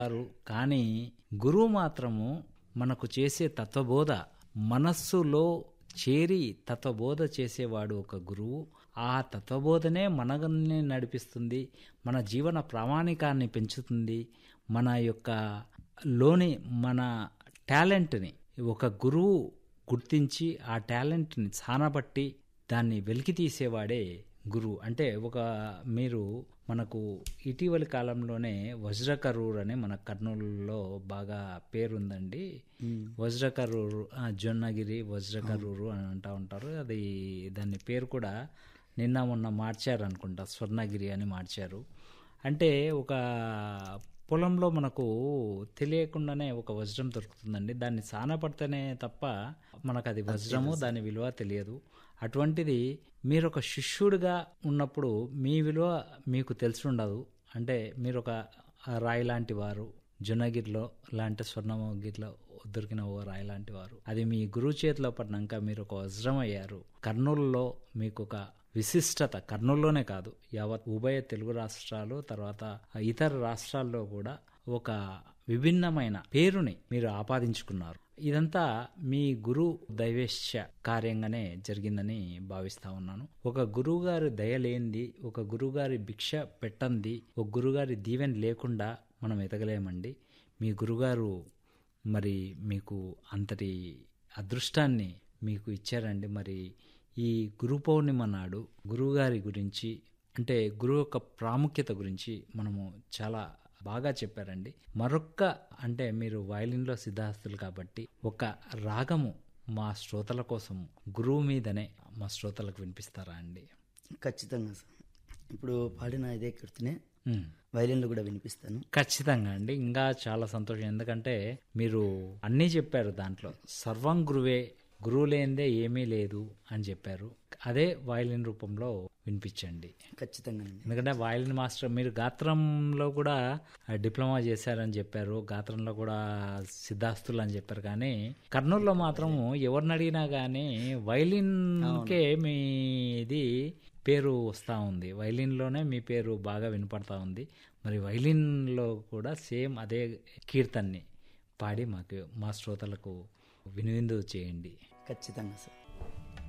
వారు కానీ గురువు మాత్రము మనకు చేసే తత్వబోధ మనస్సులో చేరి తత్వబోధ చేసేవాడు ఒక గురువు ఆ తత్వబోధనే మనల్ని నడిపిస్తుంది మన జీవన ప్రామాణికాన్ని పెంచుతుంది మన యొక్క లోని మన టాలెంట్ని ఒక గురువు గుర్తించి ఆ టాలెంట్ని చానబట్టి దాన్ని వెలికి తీసేవాడే గురువు అంటే ఒక మీరు మనకు ఇటీవలి కాలంలోనే వజ్రకరూర్ అని మన కర్నూలులో బాగా పేరుందండి వజ్రకరూరు ఆ, జొన్నగిరి వజ్రకరూరు అని అంటూ ఉంటారు అది దాని పేరు కూడా నిన్న మొన్న మార్చారు అనుకుంటా స్వర్ణగిరి అని మార్చారు అంటే ఒక పొలంలో మనకు తెలియకుండానే ఒక వజ్రం దొరుకుతుందండి దాన్ని సానపడితేనే తప్ప మనకు అది వజ్రము దాని విలువ తెలియదు అటువంటిది మీరు ఒక శిష్యుడిగా ఉన్నప్పుడు మీ విలువ మీకు తెలిసి ఉండదు అంటే మీరు ఒక రాయి లాంటి వారు జొన్నగిరిలో లాంటి స్వర్ణగిరిలో దొరికిన ఓ రాయి లాంటి వారు అది మీ గురువు చేతిలో పడినాక మీరు ఒక వజ్రం అయ్యారు కర్నూలులో మీకు ఒక విశిష్టత కర్నూలులోనే కాదు యావత్ ఉభయ తెలుగు రాష్ట్రాలు తర్వాత ఇతర రాష్ట్రాల్లో కూడా ఒక విభిన్నమైన పేరుని మీరు ఆపాదించుకున్నారు ఇదంతా మీ గురు దైవేశ్య కార్యంగానే జరిగిందని భావిస్తా ఉన్నాను ఒక గురువు గారి దయ లేనిది ఒక గురువు గారి భిక్ష పెట్టంది ఒక గురుగారి దీవెన లేకుండా మనం ఎదగలేమండి మీ గురుగారు మరి మీకు అంతటి అదృష్టాన్ని మీకు ఇచ్చారండి మరి ఈ గురు పౌర్ణిమ నాడు గురువుగారి గురించి అంటే గురువు యొక్క ప్రాముఖ్యత గురించి మనము చాలా బాగా చెప్పారండి మరొక్క అంటే మీరు వయలిన్లో సిద్ధాస్తులు కాబట్టి ఒక రాగము మా శ్రోతల కోసం గురువు మీదనే మా శ్రోతలకు వినిపిస్తారా అండి ఖచ్చితంగా సార్ ఇప్పుడు పాడిన ఇదే కీర్తనే ఉమ్. వైలిన్లో కూడా వినిపిస్తాను ఖచ్చితంగా అండి ఇంకా చాలా సంతోషం ఎందుకంటే మీరు అన్నీ చెప్పారు దాంట్లో సర్వం గురువే గురువు లేనిదే ఏమీ లేదు అని చెప్పారు అదే వయలిన్ రూపంలో వినిపించండి ఖచ్చితంగా ఎందుకంటే వయలిన్ మాస్టర్ మీరు గాత్రంలో కూడా డిప్లొమా చేశారని చెప్పారు గాత్రంలో కూడా సిద్ధాస్తులు అని చెప్పారు కానీ కర్నూలులో మాత్రం ఎవరిని అడిగినా కానీ వైలిన్కే మీది పేరు వస్తూ ఉంది వైలిన్లోనే మీ పేరు బాగా వినపడతా ఉంది మరి వైలిన్లో కూడా సేమ్ అదే కీర్తన్ని పాడి మాకు మా శ్రోతలకు వినివిందు చేయండి ఖచ్చితంగా సార్